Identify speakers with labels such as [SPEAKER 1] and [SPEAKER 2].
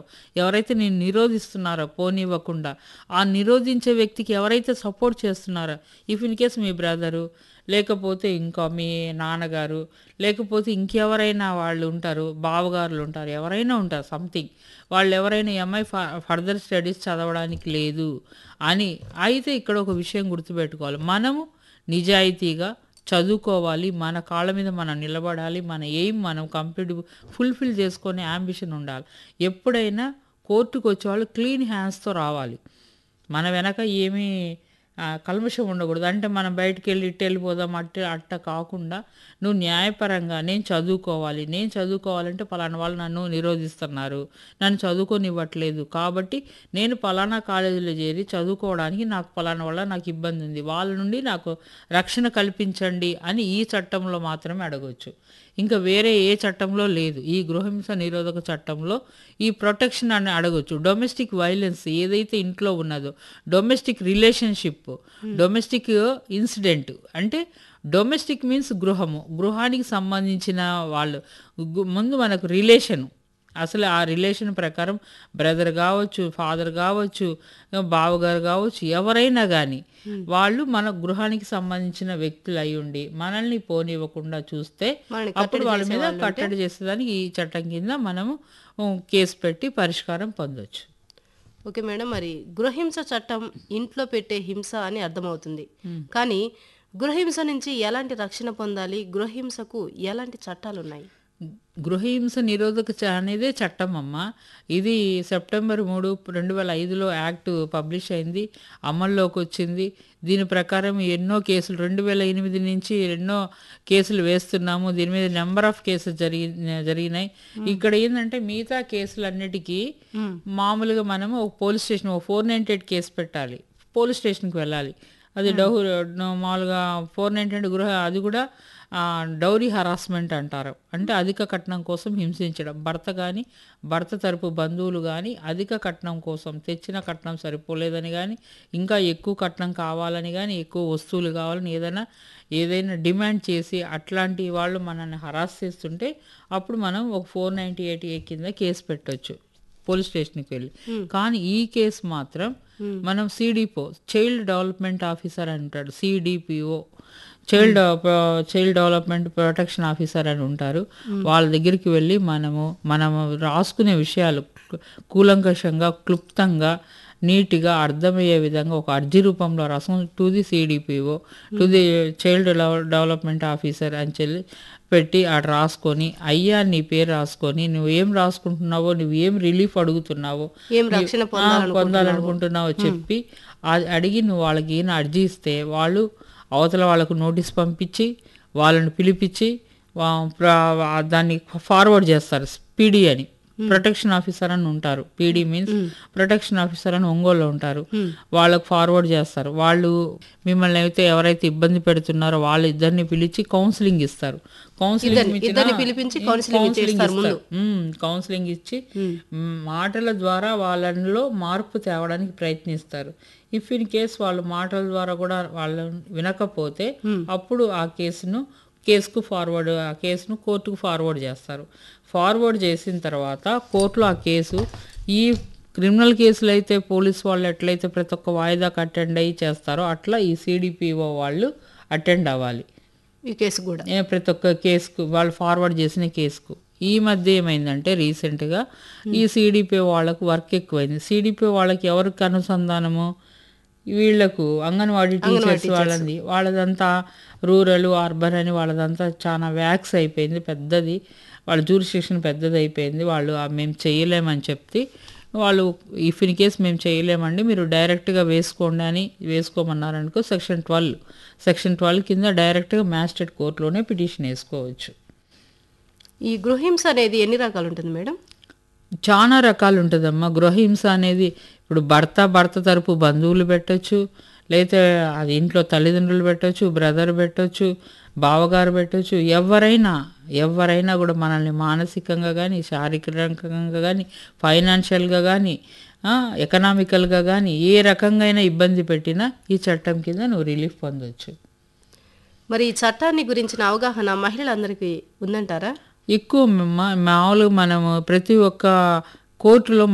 [SPEAKER 1] ఎవరైతే నేను నిరోధిస్తున్నారో పోనివ్వకుండా ఆ నిరోధించే వ్యక్తికి ఎవరైతే సపోర్ట్ చేస్తున్నారో ఇఫ్ ఇన్ కేస్ మీ బ్రదరు లేకపోతే ఇంకా మీ నాన్నగారు లేకపోతే ఇంకెవరైనా వాళ్ళు ఉంటారు బావగారులు ఉంటారు ఎవరైనా ఉంటారు సంథింగ్ వాళ్ళు ఎవరైనా ఈ అమ్మాయి ఫ ఫర్దర్ స్టడీస్ చదవడానికి లేదు అని అయితే ఇక్కడ ఒక విషయం గుర్తుపెట్టుకోవాలి మనము నిజాయితీగా చదువుకోవాలి మన కాళ్ళ మీద మనం నిలబడాలి మన ఎయిమ్ మనం కంప్లీట్ ఫుల్ఫిల్ చేసుకొని అంబిషన్ ఉండాలి ఎప్పుడైనా కోర్టుకు వచ్చేవాళ్ళు క్లీన్ హ్యాండ్స్తో రావాలి మన వెనక ఏమీ ఆ, కల్మషం ఉండకూడదు అంటే మనం బయటికి వెళ్ళి ఇట్టు వెళ్ళిపోదాం అట్ట అట్ట కాకుండా నువ్వు న్యాయపరంగా నేను చదువుకోవాలి నేను చదువుకోవాలంటే పలానా వాళ్ళు నన్ను నిరోధిస్తున్నారు నన్ను చదువుకోనివ్వట్లేదు కాబట్టి నేను పలానా కాలేజీలో చేరి చదువుకోవడానికి నాకు పలానా వల్ల నాకు ఇబ్బంది ఉంది వాళ్ళ నుండి నాకు రక్షణ కల్పించండి అని ఈ చట్టంలో మాత్రమే అడగవచ్చు ఇంకా వేరే ఏ చట్టంలో లేదు ఈ గృహహింస నిరోధక చట్టంలో ఈ ప్రొటెక్షన్ అని అడగొచ్చు డొమెస్టిక్ వైలెన్స్ ఏదైతే ఇంట్లో ఉన్నదో డొమెస్టిక్ రిలేషన్షిప్ డొమెస్టిక్ ఇన్సిడెంట్ అంటే డొమెస్టిక్ మీన్స్ గృహము గృహానికి సంబంధించిన వాళ్ళు గు- ముందు మనకు రిలేషను అసలు ఆ రిలేషన్ ప్రకారం బ్రదర్ కావచ్చు ఫాదర్ కావచ్చు బావగారు కావచ్చు ఎవరైనా కానీ వాళ్ళు మన గృహానికి సంబంధించిన వ్యక్తులు అయి ఉండి మనల్ని పోనివ్వకుండా చూస్తే
[SPEAKER 2] మనల్ని
[SPEAKER 1] అప్పుడు వాళ్ళ మీద కట్టడి చేసేదానికి ఈ చట్టం కింద మనము ఉం, కేసు పెట్టి పరిష్కారం పొందొచ్చు
[SPEAKER 2] ఓకే మేడం మరి గృహహింస చట్టం ఇంట్లో పెట్టే హింస అని అర్థమవుతుంది కానీ గృహహింస నుంచి ఎలాంటి రక్షణ పొందాలి గృహహింసకు ఎలాంటి చట్టాలు ఉన్నాయి
[SPEAKER 1] గృహహింస నిరోధక చ- అనేదే చట్టం అమ్మ ఇది సెప్టెంబర్ మూడు రెండు వేల ఐదులో యాక్ట్ పబ్లిష్ అయింది అమల్లోకి వచ్చింది దీని ప్రకారం ఎన్నో కేసులు రెండు వేల ఎనిమిది నుంచి ఎన్నో కేసులు వేస్తున్నాము దీని మీద నెంబర్ ఆఫ్ కేసెస్ జరిగి జరిగినాయి ఇక్కడ ఏంటంటే మిగతా కేసులన్నిటికీ మామూలుగా మనము ఒక పోలీస్ స్టేషన్ ఒక ఫోర్ నైంటీ ఎయిట్ కేసు పెట్టాలి పోలీస్ స్టేషన్కి వెళ్ళాలి అది డౌ మామూలుగా ఫోర్ నైంటీ ఎయిట్ గృహ అది కూడా ఆ, డౌరీ హరాస్మెంట్ అంటారు అంటే అధిక కట్నం కోసం హింసించడం భర్త కానీ భర్త తరపు బంధువులు కానీ అధిక కట్నం కోసం తెచ్చిన కట్నం సరిపోలేదని కానీ ఇంకా ఎక్కువ కట్నం కావాలని కానీ ఎక్కువ వస్తువులు కావాలని ఏదైనా ఏదైనా డిమాండ్ చేసి అట్లాంటి వాళ్ళు మనల్ని హరాస్ చేస్తుంటే అప్పుడు మనం ఒక ఫోర్ నైంటీ ఎయిట్ ఏ కింద కేసు పెట్టొచ్చు పోలీస్ స్టేషన్కి వెళ్ళి కానీ ఈ కేసు మాత్రం మనం సిడిపో చైల్డ్ డెవలప్మెంట్ ఆఫీసర్ అంటాడు CDPO child child development protection officer అని ఉంటారు వాళ్ళ దగ్గరికి వెళ్ళి మనము మనము రాసుకునే విషయాలు కూలంకషంగా క్లుప్తంగా నీట్గా అర్థమయ్యే విధంగా ఒక అర్జీ రూపంలో రాసం to the CDPO to the child development officer అని చెప్పి పెట్టి అక్కడ రాసుకొని అయ్యా నీ పేరు రాసుకొని నువ్వు ఏం రాసుకుంటున్నావో నువ్వు ఏం రిలీఫ్ అడుగుతున్నావో
[SPEAKER 2] ఏం రక్షణ
[SPEAKER 1] ఆ, పొందాలనుకుంటున్నావో చెప్పి అది అడిగి నువ్వు వాళ్ళకి ఈయన అర్జీ ఇస్తే వాళ్ళు అవతల వాళ్ళకు నోటీస్ పంపించి వాళ్ళని పిలిపించి వా- ప్ర- దాన్ని ఫార్వర్డ్ చేస్తారు పీడీ అని ప్రొటెక్షన్ ఆఫీసర్ అని ఉంటారు పీడీ మీన్స్ ప్రొటెక్షన్ ఆఫీసర్ అని ఒంగోలు ఉంటారు వాళ్ళకు ఫార్వర్డ్ చేస్తారు వాళ్ళు మిమ్మల్ని అయితే ఎవరైతే ఇబ్బంది పెడుతున్నారో వాళ్ళ ఇద్దరిని పిలిచి కౌన్సిలింగ్ ఇస్తారు కౌన్సిలింగ్
[SPEAKER 2] ఇద్దరిని పిలిపించి counselling ఇచ్చేస్తారు ముందు.
[SPEAKER 1] కౌన్సిలింగ్ ఇచ్చి మ్, మాటల ద్వారా వాళ్ళలో మార్పు తేవడానికి ప్రయత్నిస్తారు ఇఫ్ ఇన్ కేస్ వాళ్ళు మాటల ద్వారా కూడా వాళ్ళు వినకపోతే అప్పుడు ఆ కేసును కేసుకు ఫార్వర్డ్ ఆ కేసును కోర్టుకు ఫార్వర్డ్ చేస్తారు ఫార్వర్డ్ చేసిన తర్వాత కోర్టులో ఆ కేసు ఈ క్రిమినల్ కేసులు అయితే పోలీస్ వాళ్ళు ఎట్లయితే ప్రతి ఒక్క వాయిదాకు అటెండ్ అయ్యి చేస్తారో అట్లా ఈ సిడిపిఓ వాళ్ళు అటెండ్ అవ్వాలి
[SPEAKER 2] ఈ కేసు కూడా
[SPEAKER 1] ఏ ప్రతి ఒక్క కేసుకు వాళ్ళు ఫార్వర్డ్ చేసిన కేసుకు ఈ మధ్య ఏమైందంటే రీసెంట్గా ఈ సిడిపి వాళ్ళకు వర్క్ ఎక్కువైంది సిడిపి వాళ్ళకి ఎవరికి అనుసంధానము వీళ్ళకు అంగన్వాడీ టీచర్స్ వాళ్ళది వాళ్ళదంతా రూరల్ అర్బన్ అని వాళ్ళదంతా చాలా వ్యాక్స్ అయిపోయింది పెద్దది వాళ్ళ జూరిస్టిక్షన్ పెద్దది అయిపోయింది వాళ్ళు "ఆ, మేము చేయలేమని చెప్తే వాళ్ళు ఇఫ్ ఇన్ కేస్ మేము చేయలేమండి మీరు డైరెక్ట్గా వేసుకోండి అని వేసుకోమన్నారనుకో సెక్షన్ ట్వెల్వ్ సెక్షన్ ట్వెల్వ్ కింద డైరెక్ట్గా మ్యాజిస్ట్రేట్ కోర్టులోనే పిటిషన్ వేసుకోవచ్చు
[SPEAKER 2] ఈ గృహహింస అనేది ఎన్ని రకాలు ఉంటుంది మేడం
[SPEAKER 1] చాలా రకాలు ఉంటుందమ్మా గృహహింస అనేది ఇప్పుడు భర్త భర్త తరపు బంధువులు పెట్టొచ్చు లేతే అది ఇంట్లో తల్లిదండ్రులు పెట్టొచ్చు బ్రదర్ పెట్టొచ్చు బావగారు పెట్టొచ్చు ఎవరైనా ఎవరైనా కూడా మనల్ని మానసికంగా కానీ శారీరకంగా కానీ ఫైనాన్షియల్గా కానీ ఎకనామికల్గా కానీ ఏ రకంగా అయినా ఇబ్బంది పెట్టినా ఈ చట్టం కింద నువ్వు రిలీఫ్ పొందొచ్చు
[SPEAKER 2] మరి ఈ చట్టాన్ని గురించిన అవగాహన మహిళలందరికీ ఉందంటారా
[SPEAKER 1] ఎక్కువ మా- మామూలుగా మనము ప్రతి ఒక్క కోర్టులో